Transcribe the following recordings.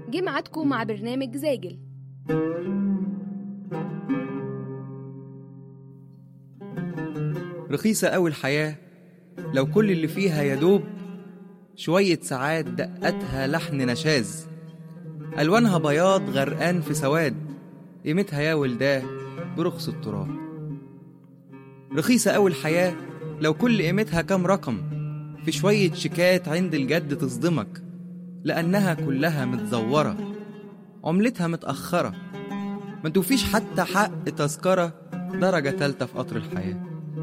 جه ميعادكم مع برنامج زاجل رخيصة أوي الحياة لو كل اللي فيها يدوب شوية ساعات دقتها لحن نشاز ألوانها بياض غرقان في سواد قيمتها يا ولداه برخص التراب رخيصة أوي الحياة لو كل قيمتها كام رقم في شوية شيكات عند الجد تصدمك لأنها كلها متزورة عملتها متأخرة ما توفيش حتى حق تذكرة درجة تالتة في قطر الحياة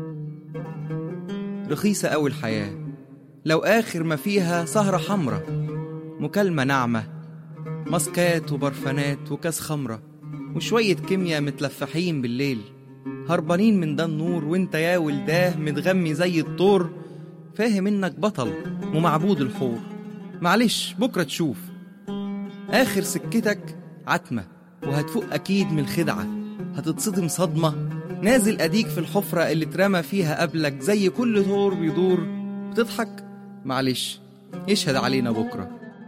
رخيصة أوي الحياة لو آخر ما فيها سهرة حمرة مكالمة ناعمة ماسكات وبرفانات وكاس خمرة وشوية كيمياء متلفحين بالليل هربانين من ده النور وانت يا ولداه متغمي زي الطور فاهم انك بطل ومعبود الحور معلش بكرة تشوف آخر سكتك عتمة وهتفوق أكيد من الخدعة هتتصدم صدمة نازل أديك في الحفرة اللي اترمى فيها قبلك زي كل دور بيدور بتضحك معلش يشهد علينا بكرة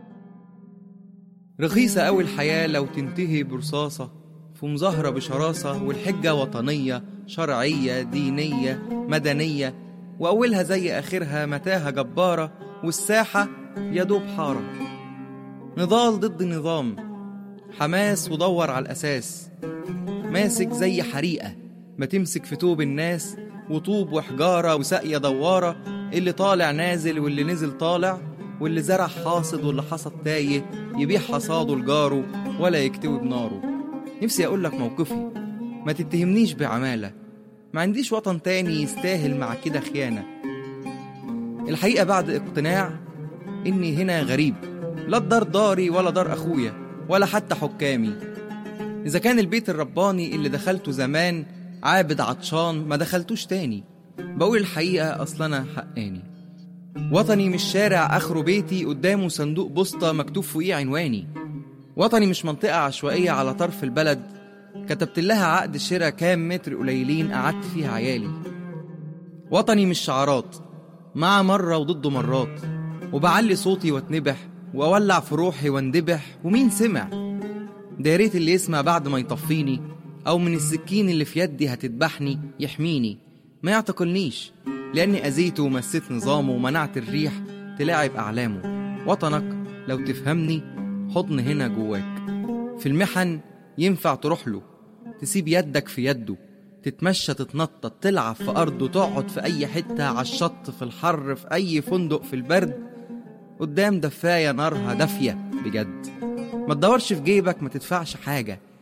رخيصة أوي الحياة لو تنتهي برصاصة في مظاهرة بشراسة والحجة وطنية شرعية دينية مدنية وأولها زي آخرها متاهة جبارة والساحة يدوب حارة نضال ضد نظام حماس ودور على الأساس ماسك زي حريقة ما تمسك في توب الناس وطوب وحجارة وساقية دوارة اللي طالع نازل واللي نزل طالع واللي زرع حاصد واللي حصد تايه يبيع حصاده لجاره ولا يكتوي بناره نفسي أقول لك موقفي ما تتهمنيش بعمالة ما عنديش وطن تاني يستاهل مع كده خيانة الحقيقة بعد اقتناع إني هنا غريب لا الدار داري ولا دار أخويا ولا حتى حكامي إذا كان البيت الرباني اللي دخلته زمان عابد عطشان ما دخلتوش تاني بقول الحقيقة أصل أنا حقاني وطني مش شارع آخره بيتي قدامه صندوق بوسطة مكتوب فوقيه عنواني وطني مش منطقة عشوائية على طرف البلد كتبت لها عقد شراء كام متر قليلين قعدت فيها عيالي وطني مش شعارات مع مرة وضده مرات وبعلي صوتي واتنبح وأولع في روحي واندبح ومين سمع ده يا ريت اللي يسمع بعد ما يطفيني أو من السكين اللي في يدي هتذبحني يحميني ما يعتقلنيش لأني أذيته ومسيت نظامه ومنعت الريح تلاعب أعلامه وطنك لو تفهمني حضن هنا جواك في المحن ينفع تروح له تسيب يدك في يده تتمشى تتنطط تلعب في أرضه تقعد في أي حتة على الشط في الحر في أي فندق في البرد قدام دفاية نارها دافية بجد ما تدورش في جيبك ما تدفعش حاجة